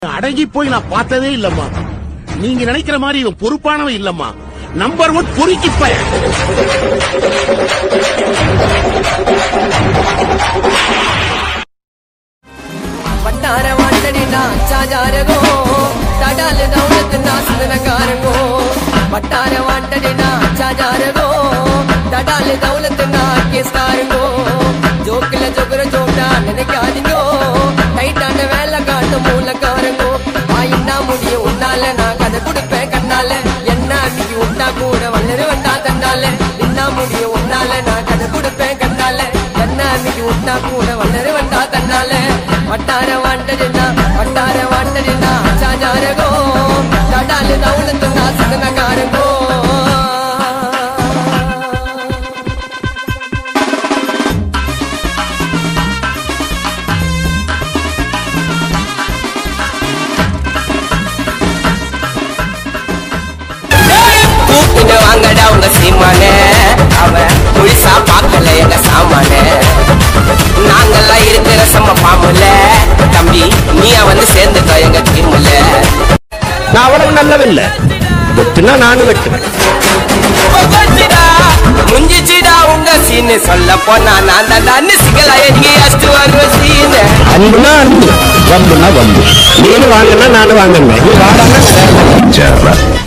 அடங்கி போய் நான் பார்த்ததே இல்லம்மா நீங்க நினைக்கிற மாதிரி இவன் பொறுப்பானவன் இல்லம்மா நம்பர் ஒன் பொறுக்கி பையன் வட்டார வாண்டடினா சாஜாரகோ தடால தௌலத்து நாசனகாரகோ வட்டார வாண்டடினா சாஜாரகோ தடால தௌலத்து நாக்கேஸ்காரகோ ஜோக்கில ஜோகுர ஜோட்டா நினைக்காதீங்கோ டைட்டான வேலை காட்டும் மூலக்காரங்கோ ஆயிண்டா முடியும் உன்னால நான் கதை கொடுப்பேன் கண்ணால என்ன அன்னைக்கு உண்டா கூட வளரு வந்தா தன்னால என்ன முடியும் உன்னால நான் கதை கொடுப்பேன் கண்ணால என்ன அன்னைக்கு உண்டா கூட வளரு வந்தா தன்னால வட்டார வாண்டதுனா வட்டார வாண்டதுனா சாஜாரகோ தடாலு தவுளத்து நாசனகாரகோ கூப்பிட்டு வாங்கடா உங்க சீமானே அவன் முழுசா பார்க்கல எங்க சாமானே நாங்கெல்லாம் இருக்கிற செம்ம பாம்புல தம்பி நீ வந்து சேர்ந்துக்க எங்க டீமுல நான் அவ்வளவு நல்லவில்ல வெட்டுனா நானும் வெட்டுவேன் முஞ்சிச்சுடா உங்க சீனு சொல்ல போனா நான் தான் சிக்கலா எங்க அஸ்து வருவ சீனு அன்புனா அன்பு வம்புனா வம்பு நீனு வாங்கினா நானும் வாங்கினேன் நீ வாடானா Java.